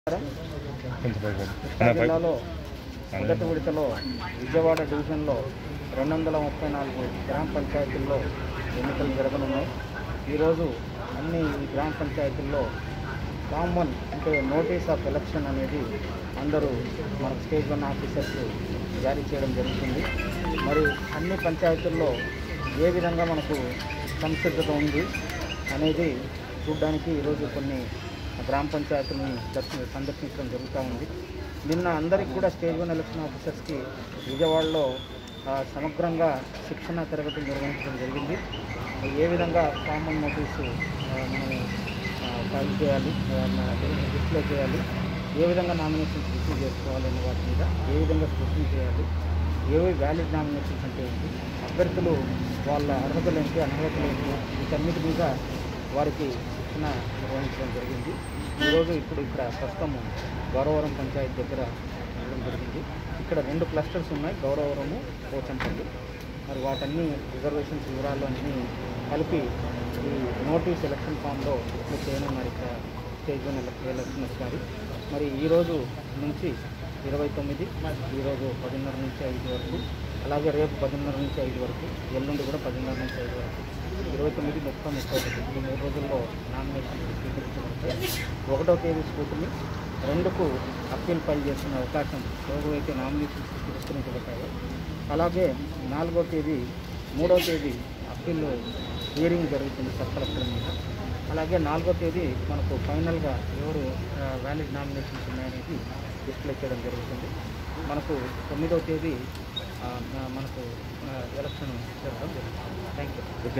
కృష్ణా జిల్లాలో మొదటి విడతలో విజయవాడ డివిజన్లో రెండు వందల ముప్పై నాలుగు గ్రామ పంచాయతీల్లో ఎన్నికలు జరగనున్నాయి ఈరోజు అన్ని ఈ గ్రామ పంచాయతీల్లో ఫామ్ వన్ అంటే నోటీస్ ఆఫ్ ఎలక్షన్ అనేది అందరూ మన స్టేట్ వన్ ఆఫీసర్స్ జారీ చేయడం జరుగుతుంది మరి అన్ని పంచాయతీల్లో ఏ విధంగా మనకు సంసిద్ధత ఉంది అనేది చూడడానికి ఈరోజు కొన్ని గ్రామ పంచాయతీలను దర్శన సందర్శించడం జరుగుతూ ఉంది నిన్న అందరికి కూడా స్టేజ్ వన్ ఎలక్షన్ ఆఫీసర్స్కి విజయవాడలో ఆ, సమగ్రంగా శిక్షణ తరగతులు నిర్వహించడం జరిగింది ఏ విధంగా కామన్ నోటీసు ఆ, మనము ఆ, ఫైల్ చేయాలి డిస్ప్లే చేయాలి ఏ విధంగా నామినేషన్స్ రిసీవ్ చేసుకోవాలి అనే వాటి మీద ఏ విధంగా స్క్రూటినీ చేయాలి ఏవి వ్యాలిడ్ నామినేషన్స్ అంటే ఏంటి అభ్యర్థులు వాళ్ళ అర్హతలు ఏంటి అనర్హతలు ఏంటి వీటన్నిటి మీద వారికి శిక్షణ నిర్వహించడం జరిగింది ఈరోజు ఇప్పుడు ఇక్కడ ప్రస్తుతం గౌరవరం పంచాయతీ దగ్గర ఉండడం జరిగింది ఇక్కడ రెండు క్లస్టర్స్ ఉన్నాయి గౌరవరము పోచంపల్లి మరి వాటన్ని రిజర్వేషన్స్ వివరాలు అన్నీ కలిపి ఈ నోటీస్ ఎలక్షన్ ఫామ్లో డిస్ప్లే చేయనున్నారు ఇక్కడ స్టేజ్ వన్ ఎలక్షన్ అధికారి మరి ఈరోజు నుంచి ఇరవై తొమ్మిది ఈరోజు పదిన్నర నుంచి ఐదు వరకు అలాగే రేపు పదిన్నర నుంచి ఐదు వరకు ఎల్లుండి కూడా పదిన్నర నుంచి ఐదు వరకు ఇరవై తొమ్మిది ముప్పై ముప్పై ఒకటి ఈ మూడు రోజుల్లో నామినేషన్ స్వీకరించబడితే ఒకటో తేదీ స్కూటిని రెండుకు అప్పీల్ ఫైల్ చేసుకునే అవకాశం ఎవరైతే నామినేషన్స్ తిరస్కరించబడ్డాయో అలాగే నాలుగో తేదీ మూడో తేదీ అప్పీల్ హియరింగ్ జరుగుతుంది సబ్ కలెక్టర్ మీద అలాగే నాలుగో తేదీ మనకు ఫైనల్గా ఎవరు వ్యాలిడ్ నామినేషన్స్ ఉన్నాయనేది డిస్ప్లే చేయడం జరుగుతుంది మనకు తొమ్మిదో తేదీ ఆ, మనకు ఎలక్షన్ జరగడం జరుగుతుంది థ్యాంక్ యూ